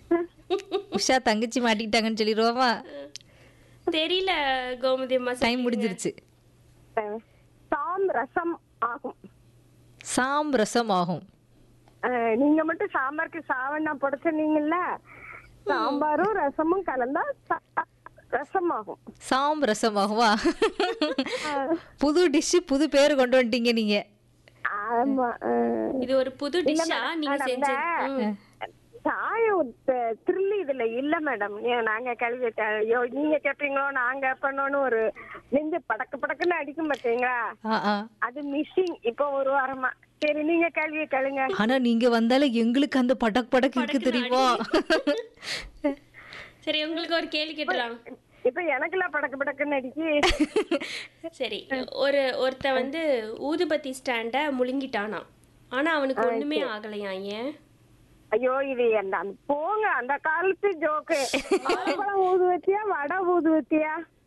உஷா தங்கச்சி மாட்டிக்கிட்டாங்கன்னு சொல்லிடுவோமா தெரியல கோமதி அம்மா டைம் முடிஞ்சிருச்சு அஹ், சாம் ரசம் ஆகும் சாம் ரசம் ஆகும் அஹ், நீங்க மட்டும் சாம்பாருக்கு சாவண்ணா புடைச்சனீங்கல்ல சாம்பாரும் ரசமும் கலந்தா சா- ரசம் ஆகும் சாம் ரசம் ஆகுமா புது டிஷ் புது பேர் கொண்டு வந்துட்டீங்க நீங்க ஆமா அஹ், இது ஒரு புது டிஷ்ஷா நீங்க மேடம், செஞ்ச இந்த சாயம் த- திருளி இதுல இல்ல மேடம் ஏன் நாங்க கழுவி ஐயோ நீங்க கேப்பீங்களோ நாங்க கேப்பனோன்னு ஒரு நெஞ்சு படக்கு படக்குன்னு அடிக்கும் பாத்தீங்களா ஆ ஆ அது மிஸ்ஸிங் இப்போ ஒரு வாரமா சரி நீங்க கழுவி கழுங்க ஆனா நீங்க வந்தாலே எங்களுக்கு அந்த படக் படக் இருக்கு தெரியுமா சரி உங்களுக்கு ஒரு கேள்வி கேட்டலாம் இப்ப எனக்குலாம் படக்கு படக்குன்னு அடிக்கி சரி ஒரு ஒருத்தன் வந்து ஊதுபத்தி ஸ்டாண்ட முழுங்கிட்டானாம் ஆனா அவனுக்கு ஒண்ணுமே ஆகலையா ஏன் ஐயோ இது அந்த அந்த- போங்க அந்த காலத்து ஜோக்கு வாழைப்பழம் ஊதுவத்தியா வடை ஊதுவத்தியா